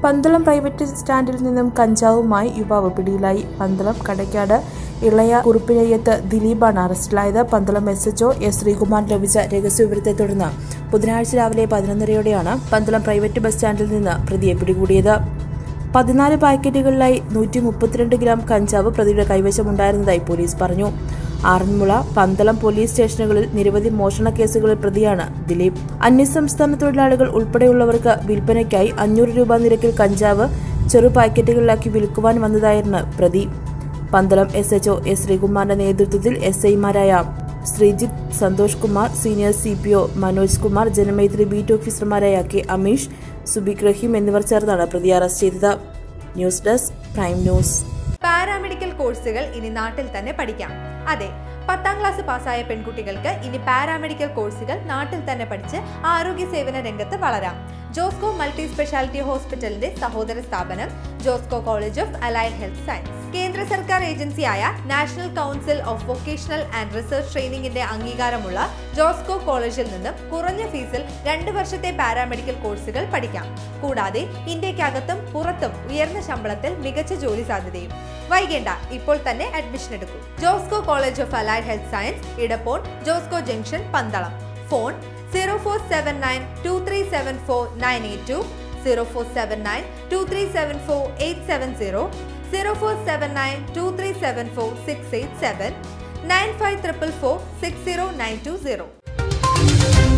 Pandalam private സ്റ്റാൻഡിൽ നിന്നും കഞ്ചാവുമായി യുവാവ് പിടിയിലായി പന്തളം കടയ്ക്കാട് ഇളയ കുറുപ്പിനയ്യത്ത് ദിലീപാണ് അറസ്റ്റിലായത് Pandalam S HO S Sreekumar ലഭിച്ച രഹസ്യവിവരത്തെ തുടർന്ന് ബുധനാഴ്ച രാവിലെ പതിനൊന്നരയോടെയാണ് പന്തളം പ്രൈവറ്റ് ബസ് സ്റ്റാൻഡിൽ നിന്ന് പ്രതിയെ പിടികൂടിയത് പതിനാല് പാക്കറ്റുകളിലായി നൂറ്റി മുപ്പത്തിരണ്ട് ഗ്രാം കഞ്ചാവ് പ്രതിയുടെ കൈവശമുണ്ടായിരുന്നതായി പോലീസ് പറഞ്ഞു ആറന്മുള പന്തളം പോലീസ് സ്റ്റേഷനുകളിൽ നിരവധി മോഷണ കേസുകളിൽ പ്രതിയാണ് ദിലീപ് അന്യസംസ്ഥാന തൊഴിലാളികൾ ഉൾപ്പെടെയുള്ളവർക്ക് വിൽപ്പനയ്ക്കായി അഞ്ഞൂറ് രൂപ നിരക്കിൽ കഞ്ചാവ് ചെറു പാക്കറ്റുകളിലാക്കി വിൽക്കുവാൻ വന്നതായിരുന്നു പ്രതി പന്തളം എസ് എച്ച്ഒ എസ് ശ്രീകുമാറിന്റെ നേതൃത്വത്തിൽ എസ് ഐമാരായ Sreejith Santhosh Kumar senior C P O Manoj Kumar Janamaithri beat ഓഫീസർമാരായ കെ അമീഷ് സുബിക് റഹീം എന്നിവർ ചേർന്നാണ് പ്രതിയെ അറസ്റ്റ് ചെയ്തത് news desk prime news paramedical കോഴ്സുകൾ ഇനി നാട്ടിൽ തന്നെ പഠിക്കാം അതെ പത്താം ക്ലാസ് പാസ്സായ പെൺകുട്ടികൾക്ക് ഇനി പാരാമെഡിക്കൽ കോഴ്സുകൾ നാട്ടിൽ തന്നെ പഠിച്ച് ആരോഗ്യ സേവന രംഗത്ത് വളരാം ജോസ്കോ മൾട്ടി സ്പെഷ്യാലിറ്റി ഹോസ്പിറ്റലിന്റെ സഹോദര സ്ഥാപനം Josco college of allied health science കേന്ദ്ര സർക്കാർ ഏജൻസിയായ national council of vocational and research ട്രെയിനിങ്ങിന്റെ അംഗീകാരമുള്ള ജോസ്കോ കോളേജിൽ നിന്നും കുറഞ്ഞ ഫീസിൽ രണ്ട് വർഷത്തെ പാരാമെഡിക്കൽ കോഴ്സുകൾ പഠിക്കാം കൂടാതെ ഇന്ത്യക്കകത്തും പുറത്തും ഉയർന്ന ശമ്പളത്തിൽ മികച്ച ജോലി സാധ്യതയും വൈകേണ്ട ഇപ്പോൾ തന്നെ അഡ്മിഷൻ എടുക്കൂ Josco college of allied health science Edappon Josco junction Pandalam phone zero four seven nine two three seven four nine eight two zero four seven nine two three seven four eight seven zero zero four seven nine two three seven four six eight seven nine five triple four six zero nine two zero